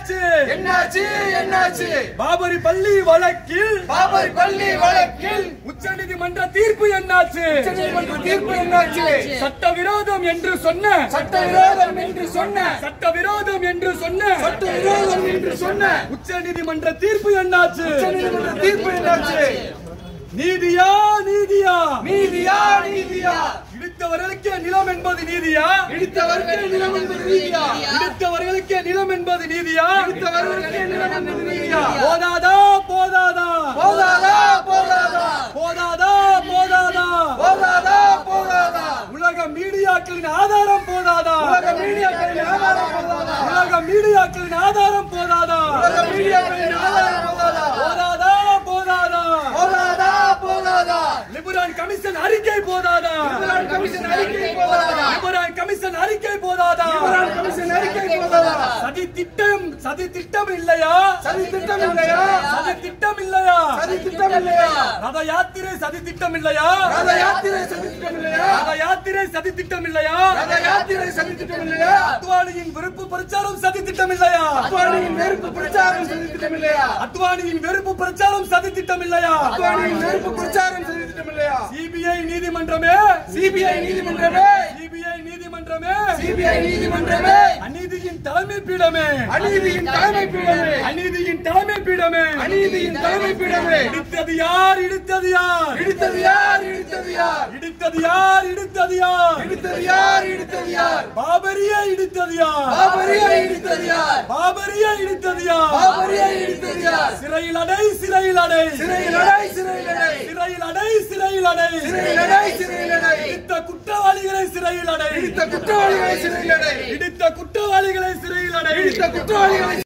என்னாச்சு என்னாச்சு என்னாச்சு பாபரி பள்ளி வழக்கில் பாபர் பள்ளி வழக்கில் உச்சநீதிமன்ற தீர்ப்பு என்னாச்சு உச்சநீதிமன்ற தீர்ப்பு என்னாச்சு சட்டவிரோதம் என்று சொன்ன சட்டவிரோதம் என்று சொன்ன சட்டவிரோதம் என்று சொன்ன சட்டவிரோதம் என்று சொன்ன உச்சநீதிமன்ற தீர்ப்பு என்னாச்சு உச்சநீதிமன்ற தீர்ப்பு என்னாச்சு நீதியா நீதியா நீதியா நீதியா இடித்தவர்களுக்கே நிலம் என்பது நீதியா இடித்தவர்கள் நிலம் என்பது நீதியா இடித்தவர்களுக்கே நிலம் என்பது நீதியா இடித்தவர்களுக்கு நிலம் என்பது நீதியா போதாதா போதாதா போதாதா போதாதா போதாதா போதாதா போதாதா போதாதா உலக மீடியாக்களின் ஆதாரம் போதாதா உலக மீடியாக்களின் ஆதாரம் போதாதா உலக மீடியாக்களின் ஆதாரம் போதாதா உலக மீடியாக்களின் ஆதாரம் போதாதா போதாதா போதாதா போதாதா போதாதா லிபரான் கமிஷன் அறிக்கை போதாதா லிபரால் கமிஷன் அறிக்கை போதாதா லிபரான் கமிஷன் அறிக்கை போதாதா லிபரால் கமிஷன் அறிக்கை போதாதா சதி திட்டம் சதி திட்டம் இல்லையா சதி திட்டம் இல்லையா சதி திட்டம் இல்லையா சதி திட்டம் இல்லையா ரத யாத்திரை சதி திட்டம் இல்லையா ரத யாத்திரை சதி திட்டம் இல்லையா ரத யாத்திரை சதி திட்டம் இல்லையா ரத யாத்திரை சதி திட்டம் இல்லையா அத்வானியின் வெறுப்பு பிரச்சாரம் சதி திட்டம் இல்லையா அத்வானியின் வெறுப்பு பிரச்சாரம் சதி திட்டம் இல்லையா அத்வானியின் வெறுப்பு பிரச்சாரம் சதி திட்டம் இல்லையா அத்வானியின் வெறுப்பு பிரச்சாரம் சதி திட்டம் இல்லையா சிபிஐ நீதிமன்றமே சிபிஐ நீதிமன்றமே சிபிஐ நீதிமன்றமே சிபிஐ நீதிமன்றமே அநீதியின் தலைமை பீடமே அநீதியின் தலைமை பீடமே அநீதியின் தலைமை பீடமே அநீதியின் தலைமை பீடமே இடித்தது யார் இடித்தது யார் இடித்தது யார் இடித்தது யார் இடித்தது யார் இடித்தது யார் இடித்தது யார் இடித்தது யார் பாபரியே இடித்தது யார் பாபரியை இடித்தது யார் பாபரியே இடித்தது யார் பாபரியை இடித்தது யார் சிறையில் அடை சிறையில் அடை சிறையில் அடை சிறையில் அடை சிறையில் அடை சிறையில் அடை சிறையில் அடை சிறையில் அடை இடித்த குற்றவாளிகளை சிறையில் அடை இடித்த குற்றவாளிகளை சிறையில் அடை இடித்த குற்றவாளிகளை சிறையில் அடை இடித்த குற்றவாளிகளை